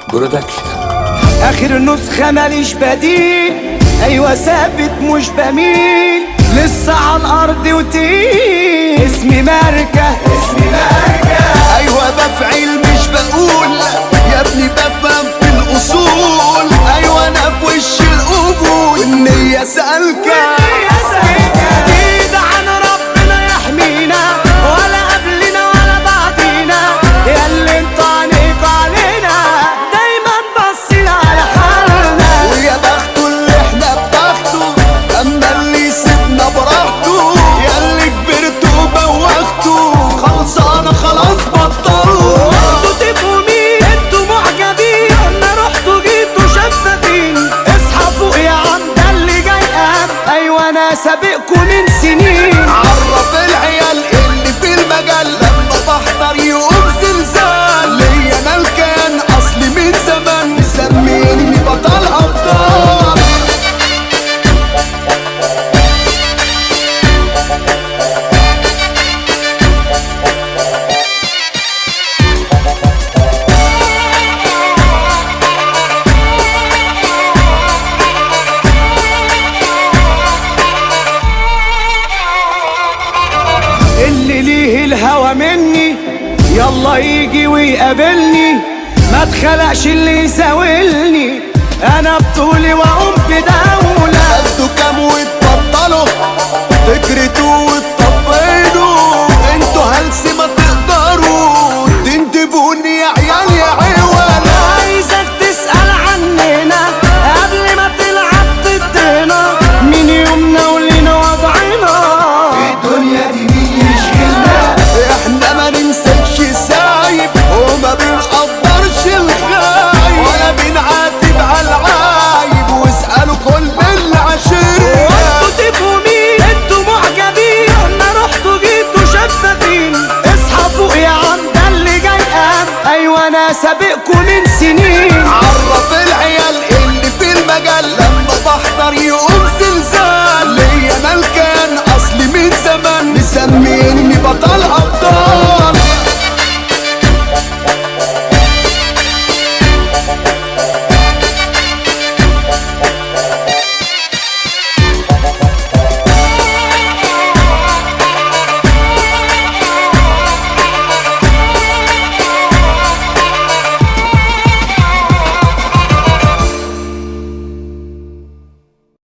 برودكشن اخر نسخة ماليش بديل ايوه ثابت مش بميل لسه على الارض وتقيل اسمي ماركة اسمي ماركة ايوه بفعل مش بقول يا ابني بفهم في الاصول ايوه انا في وش القبول والنية سالكة اكيد عن ربنا يحمينا ولا قبلنا ولا بعدينا يا اللي انت عينيك علينا دايما باصين على حالنا ويا بخته اللي احنا ببخته اما اللي يسيبنا براحته يا اللي كبرته وبوخته خلصانه خلاص بطلوا انتوا تبقوا مين انتوا معجبين انا رحتوا جيتوا شفافين اصحى فوق يا عم ده اللي جاي قام ايوه انا سابقكم من سنين عرف العيال اللي في المجال لما بحضر يقوم زلزال ليا انا الكان اصلي من زمان مسميني بطل ابطال اللي ليه الهوى مني يلا يجي ويقابلني ما تخلقش اللي يساولني انا